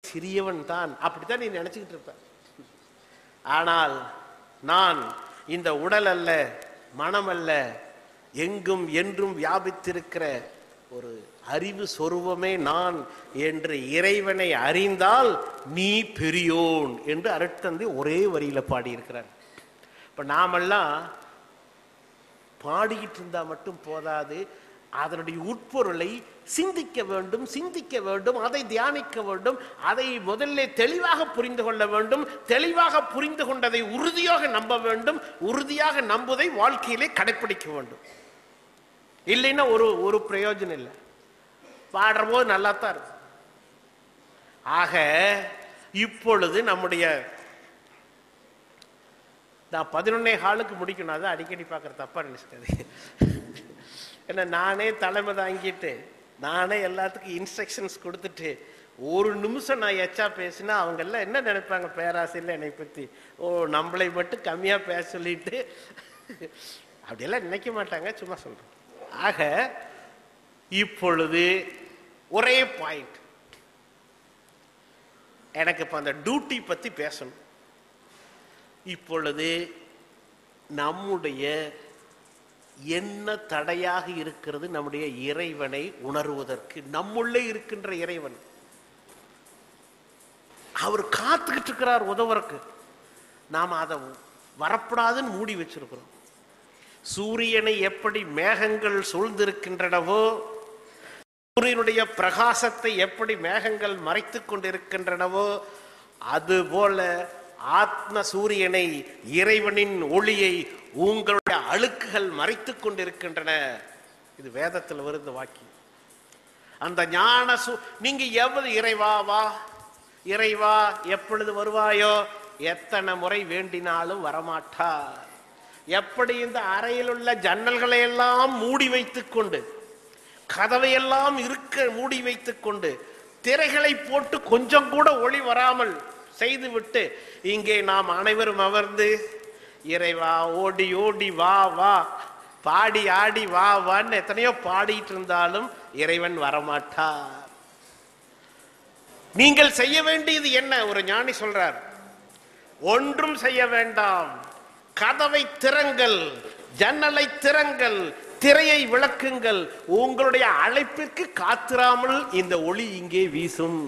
சிறியவன் தான் அப்படித்தான் நீ நினைச்சுக்கிட்டு இருப்ப ஆனால் நான் இந்த உடல் அல்ல மனம் அல்ல எங்கும் என்றும் வியாபித்திருக்கிற ஒரு அறிவு சொருபமே நான் என்று இறைவனை அறிந்தால் நீ பெரியோன் என்று அருட்தந்தை ஒரே வரியில பாடியிருக்கிறார் இப்ப நாமெல்லாம் பாடிக்கிட்டு இருந்தா மட்டும் போதாது அதனுடைய உட்பொருளை சிந்திக்க வேண்டும் சிந்திக்க வேண்டும் அதை தியானிக்க வேண்டும் அதை முதல்ல தெளிவாக புரிந்து கொள்ள வேண்டும் தெளிவாக புரிந்து கொண்டதை உறுதியாக நம்ப வேண்டும் உறுதியாக நம்புவதை வாழ்க்கையிலே கடைப்பிடிக்க வேண்டும் இல்லைன்னா ஒரு ஒரு பிரயோஜனம் இல்லை பாடுற போது நல்லா தான் இருக்கும் ஆக இப்பொழுது நம்முடைய நான் பதினொன்னே ஹாலுக்கு முடிக்கணும் அதை அடிக்கடி பார்க்குற தப்பா நினைச்சுக்காது ஏன்னா நானே தலைமை தாங்கிட்டு நானே எல்லாத்துக்கும் இன்ஸ்ட்ரக்ஷன்ஸ் கொடுத்துட்டு ஒரு நிமிஷம் நான் எச்சா பேசினா அவங்க எல்லாம் என்ன நினைப்பாங்க பேராசையில் என்னை பற்றி ஓ நம்மளை மட்டும் கம்மியாக பேச சொல்லிட்டு அப்படியெல்லாம் நினைக்க மாட்டாங்க சும்மா சொல்றேன் ஆக இப்பொழுது ஒரே பாயிண்ட் எனக்கு இப்போ அந்த டியூட்டி பற்றி பேசணும் இப்பொழுது நம்முடைய என்ன தடையாக இருக்கிறது நம்முடைய இறைவனை உணர்வதற்கு நம்முள்ளே இருக்கின்ற இறைவன் அவர் காத்துக்கிட்டு இருக்கிறார் உதவுறக்கு நாம் அதை வரப்படாதுன்னு மூடி வச்சிருக்கிறோம் சூரியனை எப்படி மேகங்கள் சூழ்ந்திருக்கின்றனவோ சூரியனுடைய பிரகாசத்தை எப்படி மேகங்கள் மறைத்துக் கொண்டிருக்கின்றனவோ அதுபோல ஆத்ம சூரியனை இறைவனின் ஒளியை உங்களுடைய அழுக்குகள் மறைத்துக் கொண்டிருக்கின்றன இது வேதத்தில் வருது வாக்கியம் அந்த ஞான சு நீங்க எவ்வளவு இறைவா வா இறைவா எப்பொழுது வருவாயோ எத்தனை முறை வேண்டினாலும் வரமாட்டார் எப்படி இந்த அறையில் உள்ள ஜன்னல்களை எல்லாம் மூடி வைத்துக் கொண்டு கதவையெல்லாம் இருக்க மூடி வைத்துக் கொண்டு திரைகளை போட்டு கொஞ்சம் கூட ஒளி வராமல் செய்துவிட்டு இங்கே நாம் அனைவரும் அமர்ந்து இறைவா ஓடி ஓடி வா வா பாடி ஆடி வா வான்னு எத்தனையோ பாடிட்டு இருந்தாலும் இறைவன் வரமாட்டார் நீங்கள் செய்ய வேண்டியது என்ன ஒரு ஞானி சொல்றார் ஒன்றும் செய்ய வேண்டாம் கதவை திறங்கள் ஜன்னலை திறங்கள் திரையை விளக்குங்கள் உங்களுடைய அழைப்பிற்கு காத்திராமல் இந்த ஒளி இங்கே வீசும்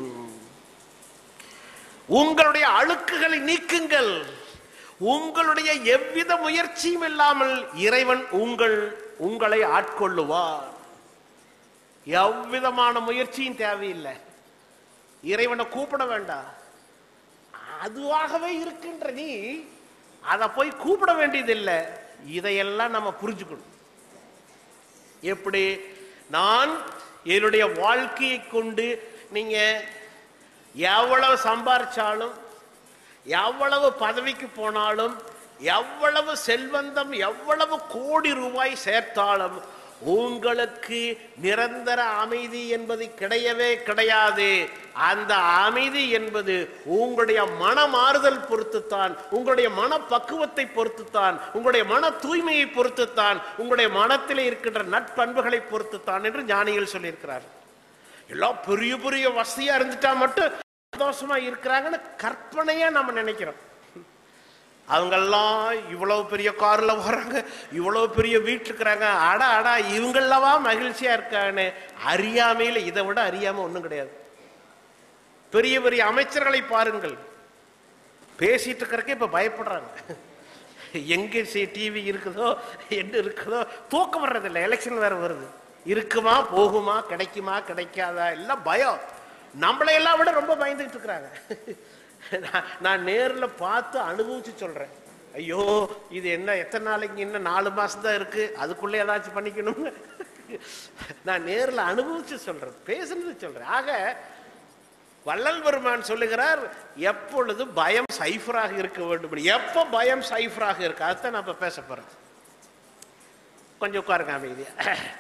உங்களுடைய அழுக்குகளை நீக்குங்கள் உங்களுடைய எவ்வித முயற்சியும் இல்லாமல் இறைவன் உங்கள் உங்களை ஆட்கொள்ளுவார் எவ்விதமான முயற்சியும் தேவையில்லை இறைவனை கூப்பிட வேண்டாம் அதுவாகவே இருக்கின்ற நீ அதை போய் கூப்பிட வேண்டியதில்லை இதையெல்லாம் நம்ம புரிஞ்சுக்கணும் எப்படி நான் என்னுடைய வாழ்க்கையை கொண்டு நீங்க எவ்வளவு சம்பாரிச்சாலும் எவ்வளவு பதவிக்கு போனாலும் எவ்வளவு செல்வந்தம் எவ்வளவு கோடி ரூபாய் சேர்த்தாலும் உங்களுக்கு நிரந்தர அமைதி என்பது கிடையவே கிடையாது அந்த அமைதி என்பது உங்களுடைய மன மாறுதல் பொறுத்துத்தான் உங்களுடைய மன பக்குவத்தை பொறுத்துத்தான் உங்களுடைய மன தூய்மையை பொறுத்துத்தான் உங்களுடைய மனத்திலே இருக்கின்ற நட்பண்புகளை பொறுத்துத்தான் என்று ஞானிகள் சொல்லியிருக்கிறார் எல்லாம் பெரிய பெரிய வசதியா இருந்துட்டா மட்டும் சந்தோஷமா இருக்கிறாங்கன்னு கற்பனையா நம்ம நினைக்கிறோம் அவங்கெல்லாம் இவ்வளவு பெரிய கார்ல வர்றாங்க இவ்வளவு பெரிய வீட்டுல இருக்கிறாங்க அடா அடா இவங்களவா மகிழ்ச்சியா இருக்காங்கன்னு அறியாமையில இதை விட அறியாம ஒண்ணும் கிடையாது பெரிய பெரிய அமைச்சர்களை பாருங்கள் பேசிட்டு இருக்கிறக்கே இப்ப பயப்படுறாங்க எங்க டிவி இருக்குதோ என்ன இருக்குதோ தூக்கம் வர்றதில்லை எலெக்ஷன் வேற வருது இருக்குமா போகுமா கிடைக்குமா கிடைக்காதா எல்லாம் பயம் நம்மளை எல்லாம் விட ரொம்ப பயந்துகிட்டு இருக்கிறாங்க நான்- நான் நேர்ல பார்த்து அனுபவிச்சு சொல்றேன் ஐயோ இது என்ன எத்தனை நாளைக்கு இன்னும் நாலு மாசம் தான் இருக்கு அதுக்குள்ள ஏதாச்சும் பண்ணிக்கணும் நான் நேர்ல அனுபவிச்சு சொல்றேன் பேசுனது சொல்றேன் ஆக வள்ளல் பெருமான் சொல்லுகிறார் எப்பொழுது பயம் சைஃபராக இருக்க வேண்டும் எப்ப பயம் சைஃபராக இருக்கு அதுதான் நான் இப்ப பேச போறேன் கொஞ்சம் உட்காருங்க அமைதியா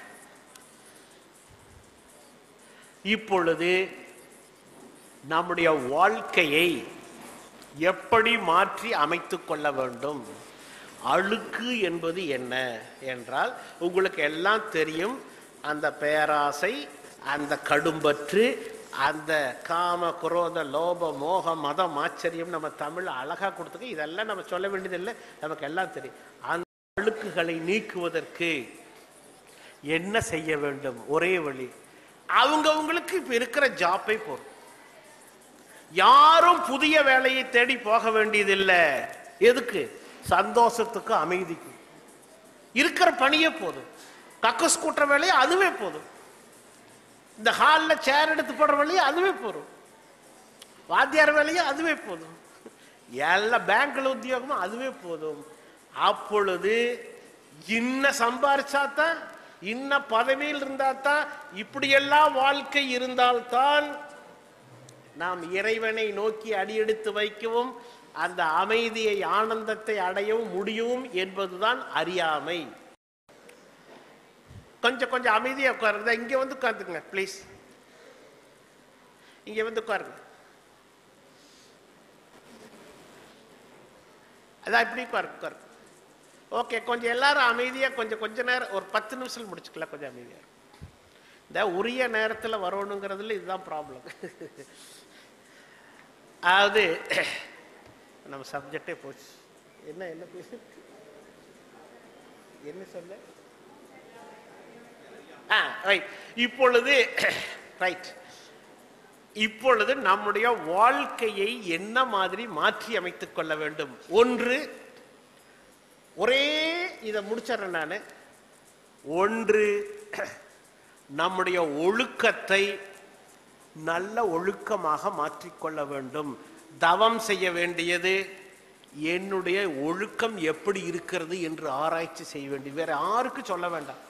இப்பொழுது நம்முடைய வாழ்க்கையை எப்படி மாற்றி அமைத்துக் கொள்ள வேண்டும் அழுக்கு என்பது என்ன என்றால் உங்களுக்கு எல்லாம் தெரியும் அந்த பேராசை அந்த கடும்பற்று அந்த காம குரோத லோப மோகம் மதம் ஆச்சரியம் நம்ம தமிழ் அழகா கொடுத்துக்க இதெல்லாம் நம்ம சொல்ல வேண்டியதில்லை நமக்கு எல்லாம் தெரியும் அந்த அழுக்குகளை நீக்குவதற்கு என்ன செய்ய வேண்டும் ஒரே வழி அவங்கவங்களுக்கு இப்ப இருக்கிற ஜாப்பை போதும் யாரும் புதிய வேலையை தேடி போக வேண்டியதில்லை எதுக்கு சந்தோஷத்துக்கு அமைதிக்கு இருக்கிற பணியே போதும் கக்கஸ் கூட்டுற வேலையை அதுவே போதும் இந்த ஹாலில் சேர் எடுத்து போடுற வேலையை அதுவே போதும் வாத்தியார் வேலையை அதுவே போதும் எல்லா பேங்க்ல உத்தியோகமும் அதுவே போதும் அப்பொழுது இன்ன சம்பாரிச்சாதான் இன்ன பதவியில் இருந்தாதான் இப்படியெல்லாம் வாழ்க்கை இருந்தால்தான் நாம் இறைவனை நோக்கி அடியெடுத்து வைக்கவும் அந்த அமைதியை ஆனந்தத்தை அடையவும் முடியும் என்பதுதான் அறியாமை கொஞ்சம் கொஞ்சம் அமைதியா உட்காருங்க இங்க வந்து உட்காந்துங்க ப்ளீஸ் இங்க வந்து உட்காருங்க அதான் இப்படி உட்காரு உட்காரு ஓகே கொஞ்சம் எல்லாரும் அமைதியா கொஞ்சம் கொஞ்ச நேரம் ஒரு பத்து நிமிஷம் முடிச்சுக்கலாம் கொஞ்சம் அமைதியா இருங்க. இந்த உரிய நேரத்தில் வரணுங்கிறதுல இதுதான் ப்ராப்ளம் அதாவது நம்ம சப்ஜெக்டே போச்சு என்ன என்ன பேசு என்ன சொல்ல ஆ ரைட் இப்பொழுது ரைட் இப்பொழுது நம்முடைய வாழ்க்கையை என்ன மாதிரி மாற்றி அமைத்துக் கொள்ள வேண்டும் ஒன்று ஒரே இதை முடிச்சிடுறேன் நான் ஒன்று நம்முடைய ஒழுக்கத்தை நல்ல ஒழுக்கமாக மாற்றிக்கொள்ள வேண்டும் தவம் செய்ய வேண்டியது என்னுடைய ஒழுக்கம் எப்படி இருக்கிறது என்று ஆராய்ச்சி செய்ய வேண்டியது வேற யாருக்கு சொல்ல வேண்டாம்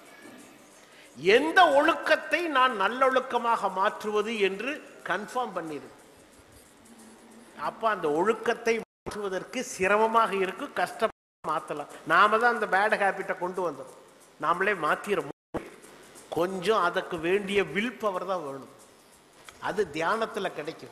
எந்த ஒழுக்கத்தை நான் நல்லொழுக்கமாக மாற்றுவது என்று கன்ஃபார்ம் பண்ணிடு அப்ப அந்த ஒழுக்கத்தை மாற்றுவதற்கு சிரமமாக இருக்கும் கஷ்டம் மாத்தலாம் நாம தான் அந்த பேட் ஹேபிட்டை கொண்டு வந்தோம் நாமளே மாத்திர கொஞ்சம் அதுக்கு வேண்டிய வில் பவர் தான் வேணும் அது தியானத்துல கிடைக்கும்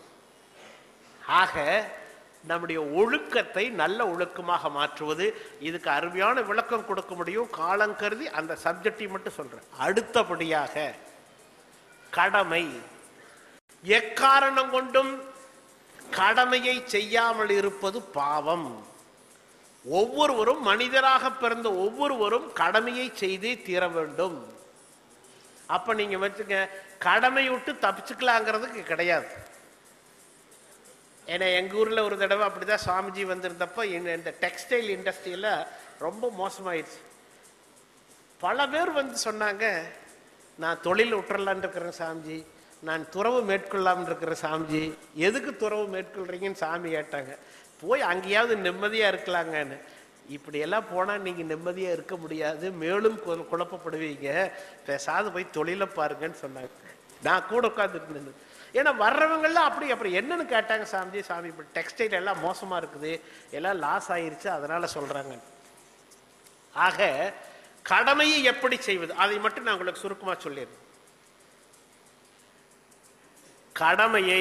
ஆக நம்முடைய ஒழுக்கத்தை நல்ல ஒழுக்கமாக மாற்றுவது இதுக்கு அருமையான விளக்கம் கொடுக்க முடியும் காலம் கருதி அந்த சப்ஜெக்டை மட்டும் சொல்றேன் அடுத்தபடியாக கடமை எக்காரணம் கொண்டும் கடமையை செய்யாமல் இருப்பது பாவம் ஒவ்வொருவரும் மனிதராக பிறந்த ஒவ்வொருவரும் கடமையை செய்தே தீர வேண்டும் அப்ப நீங்க வச்சுக்க கடமை விட்டு தப்பிச்சுக்கலாங்கிறதுக்கு கிடையாது ஏன்னா எங்க ஊர்ல ஒரு தடவை அப்படிதான் சுவாமிஜி வந்திருந்தப்ப இந்த- இந்த டெக்ஸ்டைல் இண்டஸ்ட்ரியில ரொம்ப மோசமாயிடுச்சு பல பேர் வந்து சொன்னாங்க நான் தொழில் விட்டுறலான்னு இருக்கிறேன் சாமிஜி நான் துறவு மேற்கொள்ளாமல் இருக்கிறேன் சாமிஜி எதுக்கு துறவு மேற்கொள்றீங்கன்னு சாமி கேட்டாங்க போய் அங்கேயாவது நிம்மதியா இருக்கலாங்கன்னு இப்படி எல்லாம் போனா நீங்க நிம்மதியா இருக்க முடியாது மேலும் கு- குழப்பப்படுவீங்க பேசாத போய் தொழிலை பாருங்கன்னு சொன்னாங்க நான் கூட உட்காந்துட்டு இருந்தேன் ஏன்னா வர்றவங்கெல்லாம் அப்படி அப்புறம் என்னன்னு கேட்டாங்க சாமிஜி சாமி இப்படி டெக்ஸ்டைல் எல்லாம் மோசமா இருக்குது எல்லாம் லாஸ் ஆயிருச்சு அதனால சொல்றாங்க ஆக கடமையை எப்படி செய்வது அதை மட்டும் நான் உங்களுக்கு சுருக்கமா சொல்லிடுறேன் கடமையை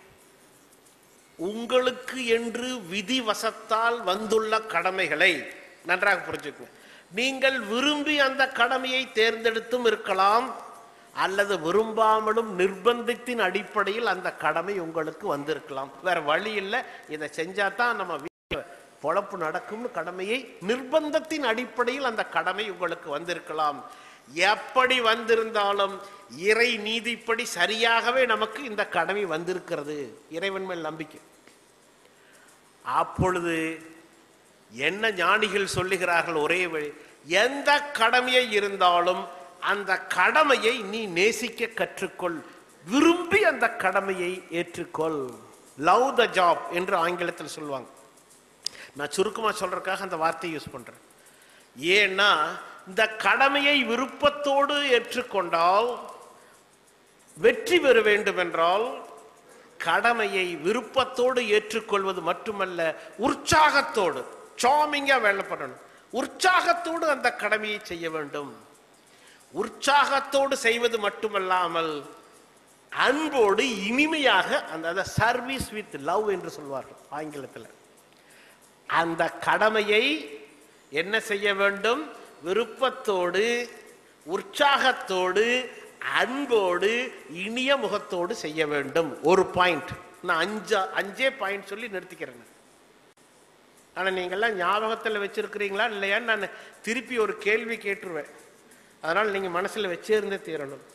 உங்களுக்கு என்று விதி வசத்தால் வந்துள்ள கடமைகளை நன்றாக புரிஞ்சுக்கங்க நீங்கள் விரும்பி அந்த கடமையை தேர்ந்தெடுத்தும் இருக்கலாம் அல்லது விரும்பாமலும் நிர்பந்தத்தின் அடிப்படையில் அந்த கடமை உங்களுக்கு வந்திருக்கலாம் வேற வழி இல்லை இதை செஞ்சா தான் நம்ம வீட்டுல பொழப்பு நடக்கும்னு கடமையை நிர்பந்தத்தின் அடிப்படையில் அந்த கடமை உங்களுக்கு வந்திருக்கலாம் எப்படி வந்திருந்தாலும் இறை நீதிப்படி சரியாகவே நமக்கு இந்த கடமை வந்திருக்கிறது இறைவன் மேல் நம்பிக்கை அப்பொழுது என்ன ஞானிகள் சொல்லுகிறார்கள் ஒரே வழி எந்த கடமையை இருந்தாலும் அந்த கடமையை நீ நேசிக்க கற்றுக்கொள் விரும்பி அந்த கடமையை ஏற்றுக்கொள் லவ் த ஜாப் என்று ஆங்கிலத்தில் சொல்லுவாங்க நான் சுருக்கமா சொல்றதுக்காக அந்த வார்த்தையை யூஸ் பண்றேன் ஏன்னா இந்த கடமையை விருப்பத்தோடு ஏற்றுக்கொண்டால் வெற்றி பெற வேண்டும் என்றால் கடமையை விருப்பத்தோடு ஏற்றுக்கொள்வது மட்டுமல்ல உற்சாகத்தோடு சாமிங்கா வேலை பண்ணணும் உற்சாகத்தோடு அந்த கடமையை செய்ய வேண்டும் உற்சாகத்தோடு செய்வது மட்டுமல்லாமல் அன்போடு இனிமையாக அந்த சர்வீஸ் வித் லவ் என்று சொல்வார்கள் ஆங்கிலத்தில் அந்த கடமையை என்ன செய்ய வேண்டும் விருப்பத்தோடு உற்சாகத்தோடு அன்போடு இனிய முகத்தோடு செய்ய வேண்டும் ஒரு பாயிண்ட் நான் அஞ்சா அஞ்சே பாயிண்ட் சொல்லி நிறுத்திக்கிறேன் நான். ஆனா நீங்கெல்லாம் ஞாபகத்தில் வச்சிருக்கிறீங்களா இல்லையான்னு நான் திருப்பி ஒரு கேள்வி கேட்டுருவேன் அதனால நீங்க மனசுல வச்சே இருந்தே தீரணும்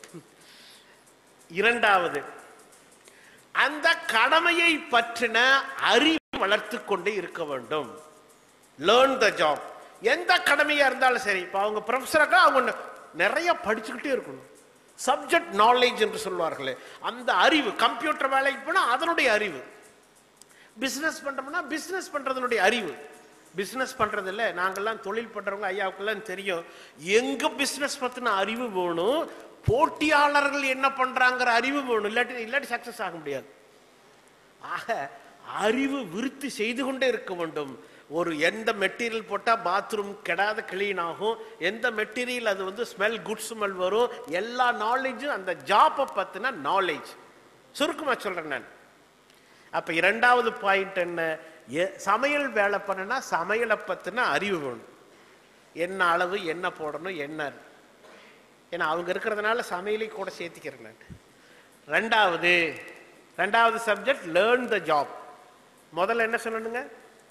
இரண்டாவது அந்த கடமையை பற்றின அறிவு வளர்த்து கொண்டே இருக்க வேண்டும் லேர்ன் த ஜாப் எந்த கடமையா இருந்தாலும் சரி இப்போ அவங்க ப்ரொஃபஸராக அவங்க நிறைய படிச்சுக்கிட்டே இருக்கணும் சப்ஜெக்ட் நாலேஜ் என்று சொல்வார்களே அந்த அறிவு கம்ப்யூட்டர் வேலைக்கு போனால் அதனுடைய அறிவு பிஸ்னஸ் பண்றோம்னா பிஸ்னஸ் பண்றதனுடைய அறிவு பிஸ்னஸ் பண்றதில்ல நாங்கெல்லாம் தொழில் பண்றவங்க ஐயாவுக்கெல்லாம் தெரியும் எங்க பிஸ்னஸ் பத்தின அறிவு வேணும் போட்டியாளர்கள் என்ன பண்றாங்கிற அறிவு வேணும் இல்லாட்டி இல்லாட்டி சக்சஸ் ஆக முடியாது ஆக அறிவு விருத்தி செய்து கொண்டே இருக்க வேண்டும் ஒரு எந்த மெட்டீரியல் போட்டால் பாத்ரூம் கெடாத கிளீன் ஆகும் எந்த மெட்டீரியல் அது வந்து ஸ்மெல் குட் ஸ்மெல் வரும் எல்லா நாலேஜும் அந்த ஜாப்பை பற்றின நாலேஜ் சுருக்கமாக சொல்கிறேன் நான் அப்போ இரண்டாவது பாயிண்ட் என்ன எ- சமையல் வேலை பண்ணுனா சமையலை பற்றின அறிவு வேணும் என்ன அளவு என்ன போடணும் என்ன ஏன்னா அவங்க இருக்கிறதுனால சமையலை கூட சேர்த்திக்கிறேன் நான் ரெண்டாவது ரெண்டாவது சப்ஜெக்ட் லேர்ன் த ஜாப் முதல்ல என்ன சொல்லணுங்க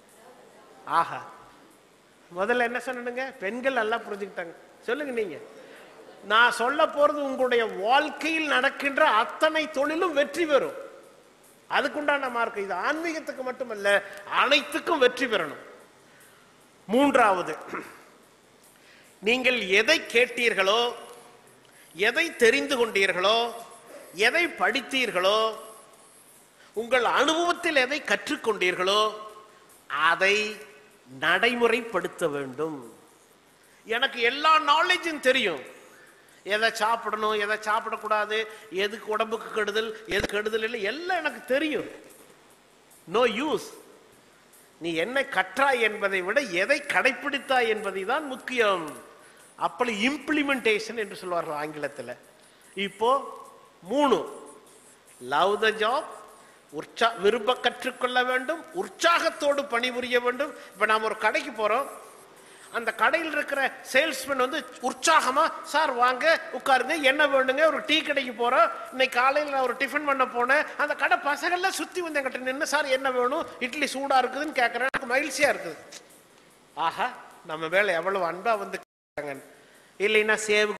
ஆஹா முதல்ல என்ன சொல்லணுங்க பெண்கள் நல்லா புரிஞ்சுக்கிட்டாங்க சொல்லுங்க நீங்க நான் சொல்ல போறது உங்களுடைய வாழ்க்கையில் நடக்கின்ற அத்தனை தொழிலும் வெற்றி பெறும் அதுக்குண்டான மார்க் இது ஆன்மீகத்துக்கு மட்டுமல்ல அனைத்துக்கும் வெற்றி பெறணும் மூன்றாவது நீங்கள் எதை கேட்டீர்களோ எதை தெரிந்து கொண்டீர்களோ எதை படித்தீர்களோ உங்கள் அனுபவத்தில் எதை கற்றுக்கொண்டீர்களோ அதை நடைமுறைப்படுத்த வேண்டும் எனக்கு எல்லா நாலேஜும் தெரியும் எதை சாப்பிடணும் எதை சாப்பிடக்கூடாது எதுக்கு உடம்புக்கு கெடுதல் எது கெடுதல் இல்லை எல்லாம் எனக்கு தெரியும் நோ யூஸ் நீ என்ன கற்றாய் என்பதை விட எதை கடைப்பிடித்தாய் என்பதை தான் முக்கியம் அப்படி இம்ப்ளிமெண்டேஷன் என்று சொல்வார்கள் ஆங்கிலத்தில் இப்போ மூணு லவ் த ஜாப் உற்சா விரும்ப கற்றுக்கொள்ள வேண்டும் உற்சாகத்தோடு பணிபுரிய வேண்டும் இப்போ நாம் ஒரு கடைக்கு போகிறோம் அந்த கடையில் இருக்கிற சேல்ஸ்மேன் வந்து உற்சாகமா சார் வாங்க உட்காருங்க என்ன வேணுங்க ஒரு டீ கடைக்கு போறோம் இன்னைக்கு காலையில் நான் ஒரு டிஃபன் பண்ண போனேன் அந்த கடை பசங்கள்லாம் சுத்தி வந்து என்கிட்ட நின்று சார் என்ன வேணும் இட்லி சூடா இருக்குதுன்னு கேட்கறேன் எனக்கு மகிழ்ச்சியா இருக்குது ஆஹா நம்ம வேலை எவ்வளவு அன்பா வந்து கேட்கறாங்க இல்லைன்னா சேவு